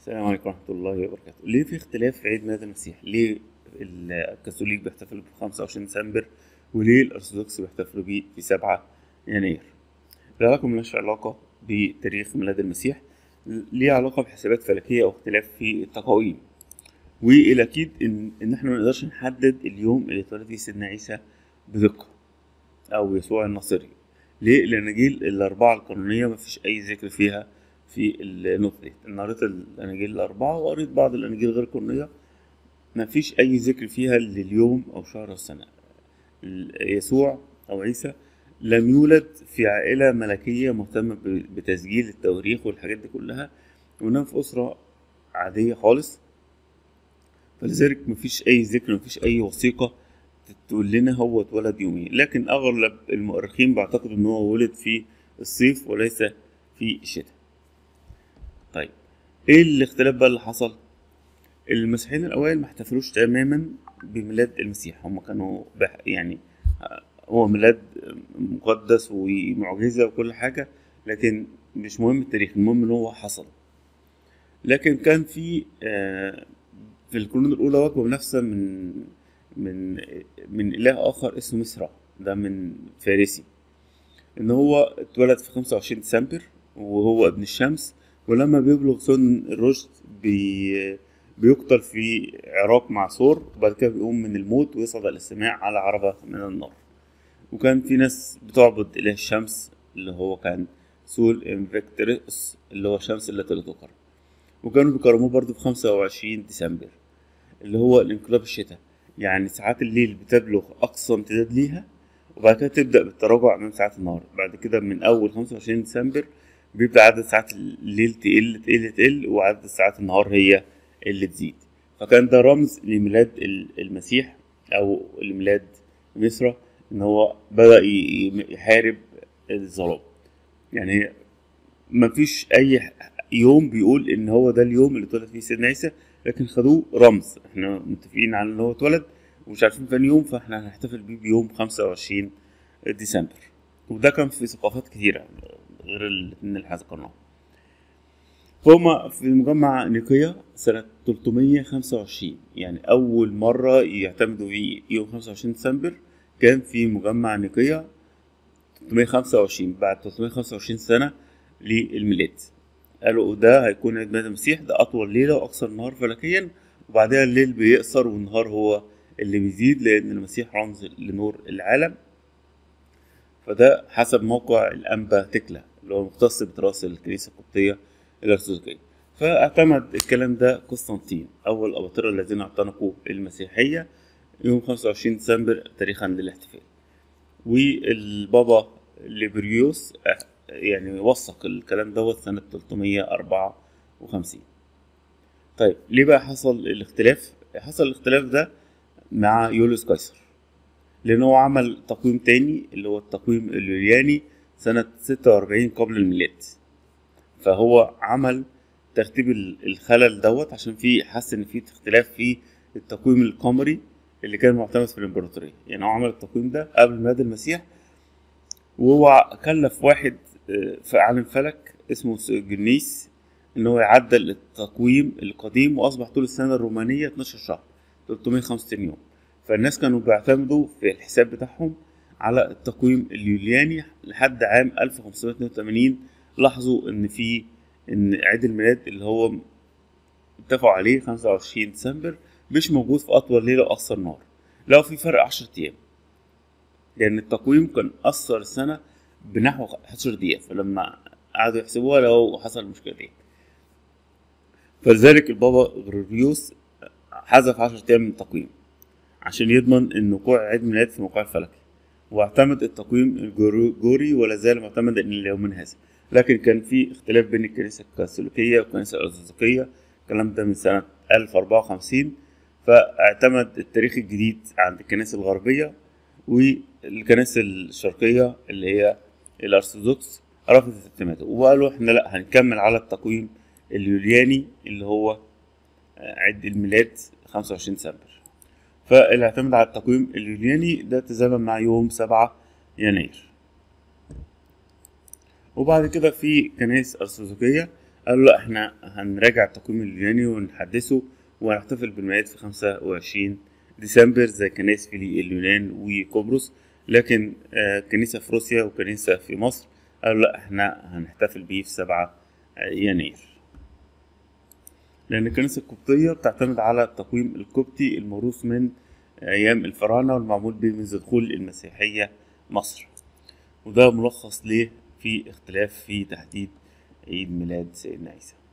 السلام عليكم ورحمة الله وبركاته ليه في اختلاف في عيد ميلاد المسيح ليه الكاثوليك بيحتفلوا ب 25 ديسمبر وليه الأرثوذكس بيحتفلوا بيه في 7 يناير العلاقة ملهاش علاقة بتاريخ ميلاد المسيح ليه علاقة بحسابات فلكية أو اختلاف في التقاويم والأكيد إن, إن إحنا منقدرش نحدد اليوم اللي اتولد فيه سيدنا عيسى بدقة أو يسوع الناصري ليه؟ الأناجيل الأربعة القانونية مفيش أي ذكر فيها في النقطة دي أنا قريت الأناجيل الأربعة وقريت بعض الأناجيل غير القانونية مفيش أي ذكر فيها لليوم أو شهر أو سنة يسوع أو عيسى لم يولد في عائلة ملكية مهتمة بتسجيل التواريخ والحاجات دي كلها ونام في أسرة عادية خالص فلذلك مفيش أي ذكر مفيش أي وثيقة تقول لنا هو اتولد يومين لكن أغلب المؤرخين بيعتقدوا إن هو ولد في الصيف وليس في الشتاء طيب ايه الاختلاف بقى اللي حصل المسيحيين الاوائل ما احتفلوش تماما بميلاد المسيح هم كانوا يعني هو ميلاد مقدس ومعجزه وكل حاجه لكن مش مهم التاريخ المهم ان هو حصل لكن كان في في القرون الاولى وجبه منافسه من من من اله اخر اسمه مصرع ده من فارسي ان هو اتولد في 25 ديسمبر وهو ابن الشمس ولما بيبلغ سن الرشد بي بيقتل في عراق مع ثور وبعد كده بيقوم من الموت ويصعد إلى السماء على عربة من النار وكان في ناس بتعبد إله الشمس اللي هو كان سول انفكتريس اللي هو الشمس التي لا تقر وكانوا بيكرموه برضه في خمسة وعشرين ديسمبر اللي هو الانقلاب الشتاء يعني ساعات الليل بتبلغ أقصى امتداد ليها وبعد كده تبدأ بالتراجع أمام ساعات النهار بعد كده من أول خمسة وعشرين ديسمبر بيبدأ عدد ساعات الليل تقل تقل تقل وعدد ساعات النهار هي اللي تزيد فكان ده رمز لميلاد المسيح أو لميلاد مصر إن هو بدأ يحارب الظلام يعني مفيش أي يوم بيقول إن هو ده اليوم اللي اتولد فيه سيدنا عيسى لكن خدوه رمز احنا متفقين على إن هو اتولد ومش عارفين كان يوم فاحنا هنحتفل بيه بيوم خمسة وعشرين ديسمبر وده كان في ثقافات كتيرة غير الاثنين اللي ذكرناهم هما في مجمع نيقيا سنة 325 يعني أول مرة يعتمدوا فيه يوم 25 ديسمبر كان في مجمع نيقيا 325 بعد 325 سنة للميلاد قالوا ده هيكون عيد ميلاد المسيح ده أطول ليلة وأقصر نهار فلكيا وبعدها الليل بيقصر والنهار هو اللي بيزيد لأن المسيح رمز لنور العالم فده حسب موقع الأنبا تكلا اللي هو مختص بتراث الكنيسة القبطية الأرثوذكية فاعتمد الكلام ده قسطنطين أول الأباطرة الذين اعتنقوا المسيحية يوم 25 ديسمبر تاريخا للاحتفال والبابا ليبريوس يعني وثق الكلام دوت سنة 354 طيب ليه بقى حصل الاختلاف؟ حصل الاختلاف ده مع يوليوس قيصر لأن هو عمل تقويم تاني اللي هو التقويم اليولياني سنة 46 قبل الميلاد فهو عمل ترتيب الخلل دوت عشان في حس ان في اختلاف في التقويم القمري اللي كان معتمد في الامبراطوريه يعني هو عمل التقويم ده قبل ميلاد المسيح وهو كلف واحد في عالم فلك اسمه جنيس ان هو يعدل التقويم القديم واصبح طول السنه الرومانيه 12 شهر 365 يوم فالناس كانوا بيعتمدوا في الحساب بتاعهم على التقويم اليولياني لحد عام 1582 لاحظوا ان في ان عيد الميلاد اللي هو اتفقوا عليه 25 ديسمبر مش موجود في اطول ليله واقصر نهار لو في فرق 10 ايام لان التقويم كان اثر السنه بنحو 11 دقيقه فلما قعدوا يحسبوها لو حصل المشكله دي فلذلك البابا غريغوريوس حذف 10 ايام من التقويم عشان يضمن ان وقوع عيد الميلاد في موقع الفلكي واعتمد التقويم الجوري ولا زال معتمدا الى يومنا هذا لكن كان في اختلاف بين الكنيسة الكاثوليكية والكنيسة الأرثوذكية الكلام ده من سنة 1054 فاعتمد التاريخ الجديد عند الكنائس الغربية والكنائس الشرقية اللي هي الأرثوذكس رفضت اعتماده وقالوا احنا لا هنكمل على التقويم اليولياني اللي هو عيد الميلاد 25 ديسمبر فاللي اعتمد على التقويم اليولياني ده تزامن مع يوم 7 يناير وبعد كده في كنائس أرثوذكية قالوا لا احنا هنراجع التقويم اليوناني ونحدثه وهنحتفل بالميلاد في خمسة وعشرين ديسمبر زي كنائس في اليونان وقبرص لكن آه، كنيسة في روسيا وكنيسة في مصر قالوا لا احنا هنحتفل بيه في سبعة يناير لأن الكنيسة القبطية بتعتمد على التقويم القبطي الموروث من أيام الفراعنة والمعمول به منذ دخول المسيحية مصر وده ملخص ليه في اختلاف في تحديد عيد ميلاد سيدنا عيسى